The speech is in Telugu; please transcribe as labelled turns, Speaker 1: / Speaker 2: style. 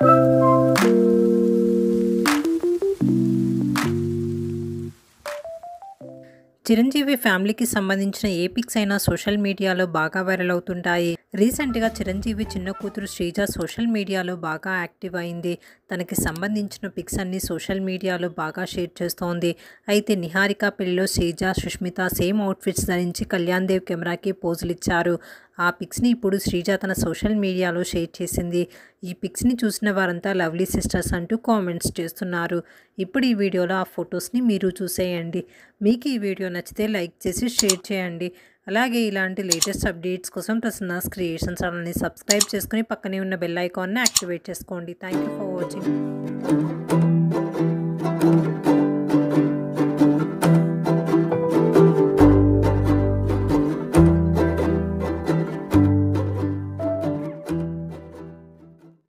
Speaker 1: చిరంజీవి ఫ్యామిలీకి సంబంధించిన ఏ పిక్స్ అయినా సోషల్ మీడియాలో బాగా వైరల్ అవుతుంటాయి రీసెంట్గా చిరంజీవి చిన్న కూతురు శ్రీజ సోషల్ మీడియాలో బాగా యాక్టివ్ అయింది తనకి సంబంధించిన పిక్స్ అన్ని సోషల్ మీడియాలో బాగా షేర్ చేస్తోంది అయితే నిహారిక పెళ్లిలో శ్రీజ సుష్మిత సేమ్ అవుట్ఫిట్స్ ధరించి కళ్యాణ్ దేవ్ కెమెరాకి పోజులు ఇచ్చారు ఆ పిక్స్ని ఇప్పుడు శ్రీజ తన సోషల్ మీడియాలో షేర్ చేసింది ఈ పిక్స్ని చూసిన వారంతా లవ్లీ సిస్టర్స్ అంటూ కామెంట్స్ చేస్తున్నారు ఇప్పుడు ఈ వీడియోలో ఆ ఫొటోస్ని మీరు చూసేయండి మీకు ఈ వీడియో నచ్చితే లైక్ చేసి షేర్ చేయండి అలాగే ఇలాంటి లేటెస్ట్ అప్డేట్స్ కోసం ప్రసన్నాస్ క్రియేషన్ ఛానల్ని సబ్స్క్రైబ్ చేసుకుని పక్కనే ఉన్న బెల్ ఐకాన్ని యాక్టివేట్ చేసుకోండి థ్యాంక్ యూ ఫర్ వాచింగ్